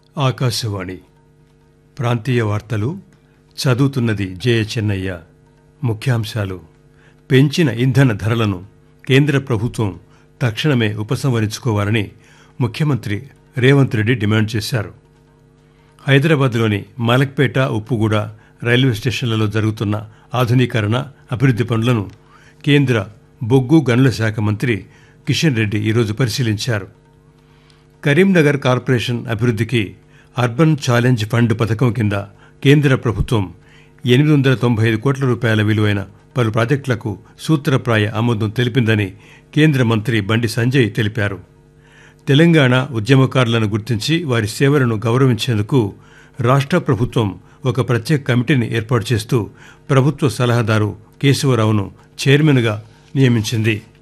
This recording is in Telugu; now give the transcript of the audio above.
ఆకాశవాణి ప్రాంతీయ వార్తలు చదువుతున్నది జయ చెన్నయ్య ముఖ్యాంశాలు పెంచిన ఇంధన ధరలను కేంద్ర ప్రభుత్వం తక్షణమే ఉపసంహరించుకోవాలని ముఖ్యమంత్రి రేవంత్ రెడ్డి డిమాండ్ చేశారు హైదరాబాద్లోని మలక్పేట ఉప్పుగూడ రైల్వే స్టేషన్లలో జరుగుతున్న ఆధునీకరణ అభివృద్ది పనులను కేంద్ర బొగ్గు గనుల శాఖ మంత్రి కిషన్ రెడ్డి ఈరోజు పరిశీలించారు కరీంనగర్ కార్పొరేషన్ అభివృద్దికి అర్బన్ ఛాలెంజ్ ఫండ్ పథకం కింద కేంద్ర ప్రభుత్వం ఎనిమిది వందల తొంభై ఐదు కోట్ల రూపాయల విలువైన పలు ప్రాజెక్టులకు సూత్రప్రాయ ఆమోదం తెలిపిందని కేంద్ర మంత్రి బండి సంజయ్ తెలిపారు తెలంగాణ ఉద్యమకారులను గుర్తించి వారి సేవలను గౌరవించేందుకు రాష్ట్ర ప్రభుత్వం ఒక ప్రత్యేక కమిటీని ఏర్పాటు చేస్తూ ప్రభుత్వ సలహాదారు కేశవరావును చైర్మన్గా నియమించింది